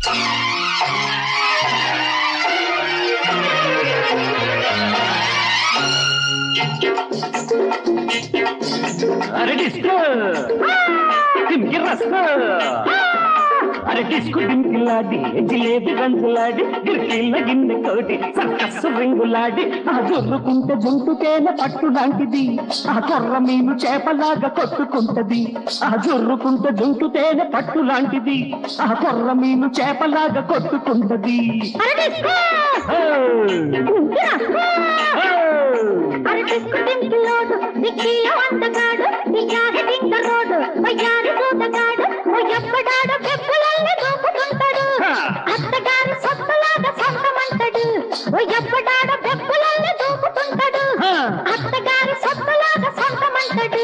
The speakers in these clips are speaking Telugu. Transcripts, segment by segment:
అరే డిస్కో టిమ్కి రస్కో అరే డిస్కు డింకిలాడి జిలేబీ గంజులాడి గిరికీళ్ళ గిన్నె కోటి సర్కస్ రింగులాడి ఆ జొర్రుకుంటే జంతుకేన పట్టు లాంటిది ఆ కొర్ర మీను చేపలాగా కొట్టుకుంటది ఆ జొర్రుకుంటే జంతుతేనె పట్టు లాంటిది ఆ కొర్ర మీను చేపలాగా కొట్టుకుంటది అరే డిస్కో హే! టిమ్కి రస్కో హే! అరే డిస్కో టిమ్కి లోడు డిక్కీలో అందగాడు బియ్యారి డింక రోడ్డు వయ్యారి దూతగాడు ఓ ఎప్పడాడు పెప్పులల్ని దూకుతుంటాడు హా! అత్తగారి సొత్తులాగా సొంతమంటాడు ఓ ఎప్పడాడు పెప్పులల్ని దూకుతుంటాడు హా! అత్తగారి సొత్తులాగా సొంతమంటాడు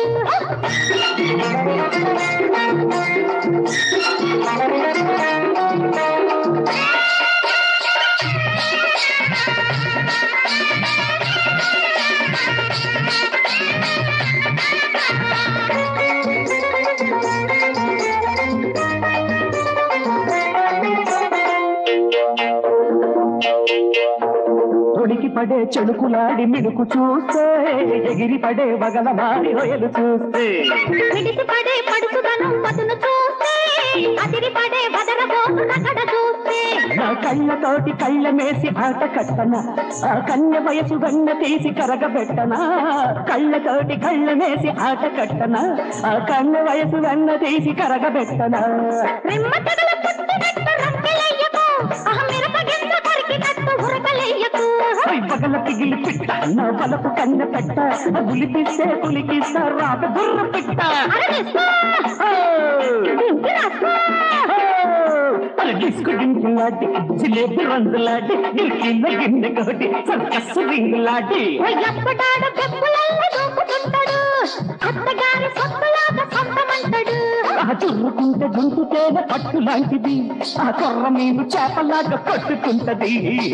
తొడికి పడే చెడుకులాడి మిడుకు చూస్తే ఎగిరి పడే వగల మారి రొయ్యలు చూస్తే విడిసి పడే పడుచుదనం మధును చూస్తే అదిరి పడే వదర బోసు నగడ చూస్తే నా కళ్ళతోటి కళ్ళ మేసి ఆట కట్టనా ఆ కన్య వయసు గన్న తీసి కరగబెట్టనా కళ్ళతోటి కళ్ళ మేసి ఆట కట్టనా ఆ కన్న వయసు గన్న తీసి కరగబెట్టనా నిమ్మ తగల పుట్టినట్టు రంకెలయ్యకు అహ మిరపగింజ కొరికినట్టు ఉరకలయ్యకు ఓయ్ పగల పిగిలి పిట్ట నా బలపు కన్న పెట్ట గులిపిస్తే పులికిస్తా రాక బుర్ర పిట్ట అరడిస్కో ఓ! డింకిరాస్కో అరే డిస్కు డింకులాటి జిలేబీ రంజులాటి గిరికిల్ల గిన్నె కోటి సర్కస్ రింగులాటి ఓ ఎప్పటాడు పెప్పులల్ని దూకుతుంటాడు అత్తగారి సొత్తులాగా సొంతమంటాడు ఆ చుర్రుకుంటే జుంటుతేనే పట్టు లాంటిది ఆ కొర్ర మీను చేపలాగా పట్టుకుంటది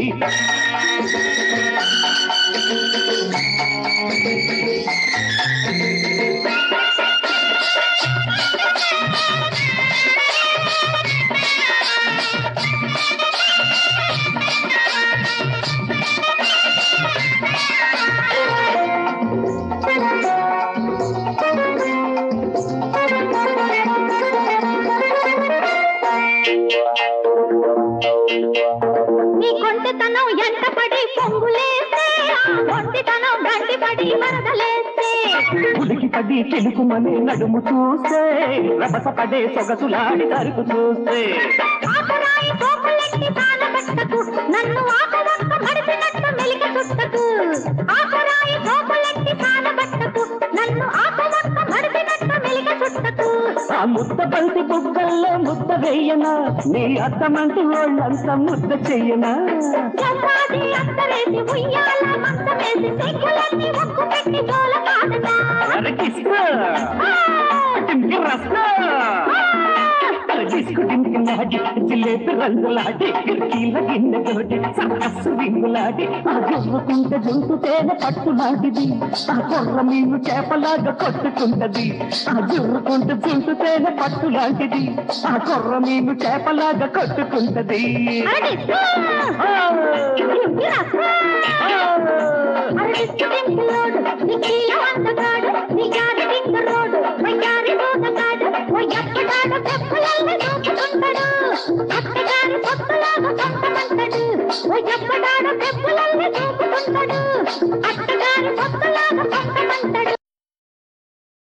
నీ కొంటెతనం ఎంటపడి పొంగులేస్తే ఆ ఒంటితనం గంటిపడి వరదలేస్తే ఉలికి పడి కెలుకుమని నడుము చూస్తే రభస పడే సొగసులాడి తరుపు చూస్తే ఆకురాయి సోపులెట్టి తానబెట్టకు నన్ను ఆకువక్క మడిపినట్టు మెలిక చుట్టకు ఆకురాయి సోపులెట్టి తానబెట్టకు నన్ను ఆకువక్క మడిపినట్టు మెలిక చుట్టకు ఆ ముద్ద బంతి బుగ్గల్లో ముద్ద వేయనా నీ అత్తమంటి వాళ్ళంతా ముద్ద చెయ్యనా జవ్వాది అత్తరేసి ఉయ్యాల మంచమేసి చెక్కులన్నీ ముక్కు పెట్టి జోల కాదనా అరకిస్తా టింకి రస్తా డిస్కు డింకి నాటి జిలేబీ రంగులాటి కిరికీల గిన్నె తోటి సర్కస్ రింగులాటి ఆ జొర్రుకుంటే జంతుతేనె పట్టు లాంటిది ఆ కొర్ర మీను చేపలాగా కొట్టుకుంటది ఆ జొర్రుకుంటే జంతుతేనె పట్టు లాంటిది ఆ కొర్ర మీను చేపలాగా కొట్టుకుంటది అరడిస్కో ఆ! డింకిరాస్కో ఆ! అరడిస్కు డింకిలోడు డింకిలో అందగాడు నిజారి డింక రోడ్డు వయ్యారి దూతగాడు ఓ ఎప్పడాడు పెప్పులల్ని దూకుతుంటాడు అత్తగారి సొత్తులాగా సొంతమంటాడు ఓ ఎప్పడాడు పెప్పులల్ని దూకుతుంటాడు అత్తగారి సొత్తులాగా సొంత